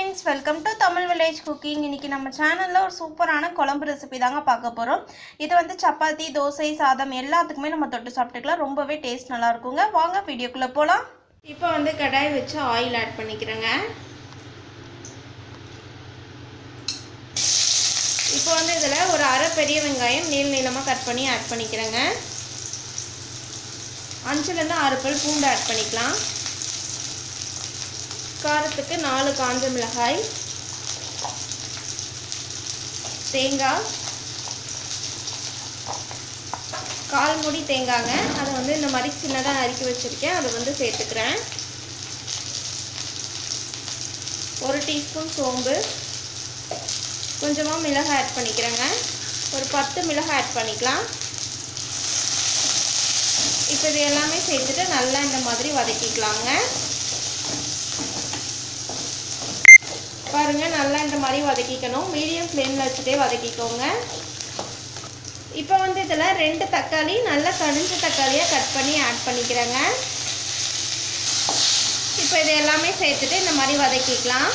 friends welcome to Tamil Village Cooking இன்னைக்கு நம்ம சேனலில் ஒரு சூப்பரான குழம்பு ரெசிபி தாங்க பார்க்க போகிறோம் இது வந்து சப்பாத்தி தோசை சாதம் எல்லாத்துக்குமே நம்ம தொட்டு சாப்பிட்டுக்கலாம் ரொம்பவே டேஸ்ட் நல்லா இருக்குங்க வாங்க வீடியோக்குள்ளே போகலாம் இப்போ வந்து கடாய் வச்சு ஆயில் ஆட் பண்ணிக்கிறேங்க இப்போ வந்து இதில் ஒரு அரை பெரிய வெங்காயம் நீள் நீளமாக கட் பண்ணி ஆட் பண்ணிக்கிறேங்க அஞ்சுலேருந்து ஆறு பல் பூண்டு ஆட் பண்ணிக்கலாம் காரத்துக்கு நாலு காஞ்ச மிளகாய் தேங்காய் கால் முடி தேங்காங்க அதை வந்து இந்த மாதிரி சின்னதாக நறுக்கி வச்சுருக்கேன் அதை வந்து சேர்த்துக்கிறேன் ஒரு டீஸ்பூன் சோம்பு கொஞ்சமாக மிளகாய் ஆட் பண்ணிக்கிறேங்க ஒரு பத்து மிளகாய் ஆட் பண்ணிக்கலாம் இப்போ இது எல்லாமே சேர்த்துட்டு நல்லா இந்த மாதிரி வதக்கிக்கலாங்க பாருங்கள் நல்லா இந்த மாதிரி வதக்கிக்கணும் மீடியம் ஃப்ளேமில் வச்சுட்டே வதக்கிக்கோங்க இப்போ வந்து இதில் ரெண்டு தக்காளி நல்லா கனிஞ்ச தக்காளியாக கட் பண்ணி ஆட் பண்ணிக்கிறேங்க இப்போ இது எல்லாமே சேர்த்துட்டு இந்த மாதிரி வதக்கிக்கலாம்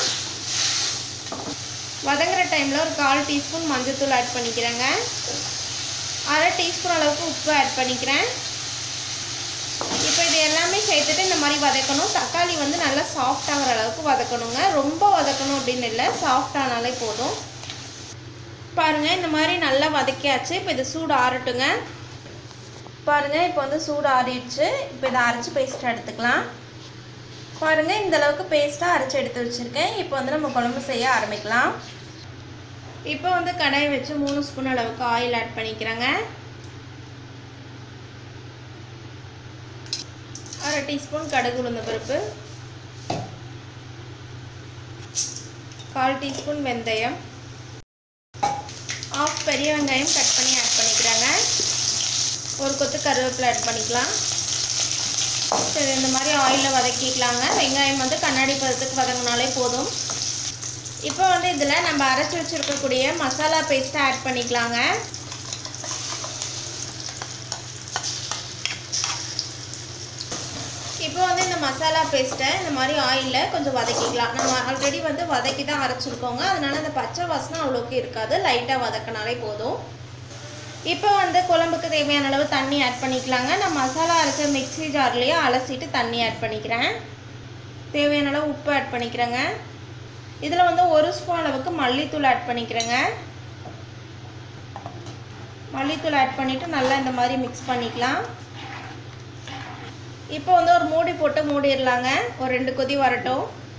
வதங்குற டைமில் ஒரு கால் டீஸ்பூன் மஞ்சள்தூள் ஆட் பண்ணிக்கிறேங்க அரை டீஸ்பூன் அளவுக்கு உப்பு ஆட் பண்ணிக்கிறேன் இப்போ இது எல்லாமே சேர்த்துட்டு இந்த மாதிரி வதக்கணும் தக்காளி வந்து நல்லா சாஃப்ட் ஆகிற அளவுக்கு வதக்கணுங்க ரொம்ப வதக்கணும் அப்படின்னு இல்லை சாஃப்ட் ஆனாலே போதும் பாருங்கள் இந்த மாதிரி நல்லா வதக்கியாச்சு இப்போ இது சூடு ஆறட்டுங்க பாருங்கள் இப்போ வந்து சூடு ஆறிடுச்சு இப்போ இதை அரைச்சி பேஸ்ட்டாக எடுத்துக்கலாம் பாருங்கள் இந்த அளவுக்கு பேஸ்ட்டாக அரைச்சி எடுத்து வச்சுருக்கேன் இப்போ வந்து நம்ம குழம்பு செய்ய ஆரம்பிக்கலாம் இப்போ வந்து கடாய் வச்சு மூணு ஸ்பூன் அளவுக்கு ஆயில் ஆட் பண்ணிக்கிறேங்க அரை டீஸ்பூன் கடுகு உளுந்த பருப்பு கால் டீஸ்பூன் வெந்தயம் ஆஃப் பெரிய வெங்காயம் கட் பண்ணி ஆட் பண்ணிக்கிறாங்க ஒரு கொத்து கருவேப்பிலை ஆட் பண்ணிக்கலாம் சரி இந்த மாதிரி ஆயிலில் வதக்கிக்கலாங்க வெங்காயம் வந்து கண்ணாடி பதத்துக்கு வதங்கினாலே போதும் இப்போ வந்து இதில் நம்ம அரைச்சி வச்சுருக்கக்கூடிய மசாலா பேஸ்ட்டை ஆட் பண்ணிக்கலாங்க இப்போ வந்து இந்த மசாலா பேஸ்ட்டை இந்த மாதிரி ஆயிலில் கொஞ்சம் வதக்கிக்கலாம் நம்ம ஆல்ரெடி வந்து வதக்கி தான் அரைச்சிருக்கோங்க அதனால அந்த பச்சை வாசனை அவ்வளோக்கு இருக்காது லைட்டாக வதக்கினாலே போதும் இப்போ வந்து குழம்புக்கு தேவையான அளவு தண்ணி ஆட் பண்ணிக்கலாங்க நான் மசாலா அரைச்ச மிக்ஸி ஜார்லேயே அலசிட்டு தண்ணி ஆட் பண்ணிக்கிறேன் தேவையான அளவு உப்பு ஆட் பண்ணிக்கிறேங்க இதில் வந்து ஒரு ஸ்பூன் அளவுக்கு மல்லித்தூள் ஆட் பண்ணிக்கிறேங்க மல்லித்தூள் ஆட் பண்ணிவிட்டு நல்லா இந்த மாதிரி மிக்ஸ் பண்ணிக்கலாம் இப்போ வந்து ஒரு மூடி போட்டு மூடிடலாங்க ஒரு ரெண்டு கொதி வரட்டும்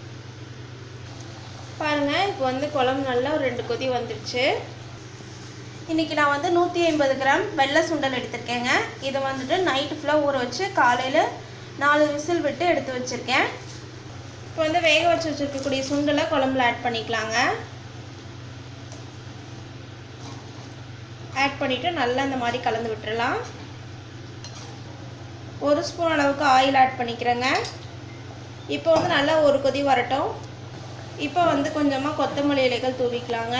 பாருங்கள் இப்போ வந்து குழம்பு நல்லா ஒரு ரெண்டு கொதி வந்துடுச்சு இன்றைக்கி நான் வந்து நூற்றி ஐம்பது கிராம் வெள்ளை சுண்டல் எடுத்திருக்கேங்க இதை வந்துட்டு நைட்டு ஃபுல்லாக ஊற வச்சு காலையில் நாலு விசில் விட்டு எடுத்து வச்சுருக்கேன் இப்போ வந்து வேக வச்சு வச்சுருக்கக்கூடிய சுண்டலை குழம்புல ஆட் பண்ணிக்கலாங்க ஆட் பண்ணிவிட்டு நல்லா இந்த மாதிரி கலந்து விட்டுறலாம் ஒரு ஸ்பூன் அளவுக்கு ஆயில் ஆட் பண்ணிக்கிறேங்க இப்போ வந்து நல்லா ஒரு கொதி வரட்டும் இப்போ வந்து கொஞ்சமாக கொத்தமல்லி இலைகள் தூவிக்கலாங்க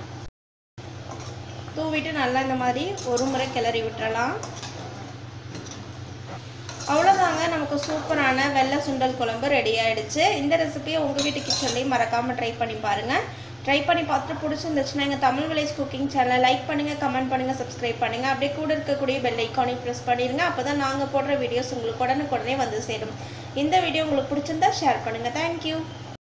தூவிட்டு நல்லா இந்த மாதிரி ஒரு முறை கிளறி விட்டுறலாம் அவ்வளோதாங்க நமக்கு சூப்பரான வெள்ளை சுண்டல் குழம்பு ரெடி ஆகிடுச்சு இந்த ரெசிபியை உங்கள் வீட்டு கிச்சன்லேயும் மறக்காமல் ட்ரை பண்ணி பாருங்கள் ட்ரை பண்ணி பார்த்துட்டு பிடிச்சிருந்துச்சுன்னா எங்கள் தமிழ் வில்லேஜ் குக்கிங் சேனலை லைக் பண்ணுங்கள் கமெண்ட் பண்ணுங்கள் சப்ஸ்கிரைப் பண்ணுங்கள் அப்படியே கூட இருக்கக்கூடிய பெல் ஐக்கானையும் ப்ரெஸ் பண்ணிடுங்க அப்போ தான் நாங்கள் போடுற வீடியோஸ் உங்களுக்கு உடனுக்குடனே வந்து சேரும் இந்த வீடியோ உங்களுக்கு பிடிச்சிருந்தா ஷேர் பண்ணுங்கள் தேங்க்யூ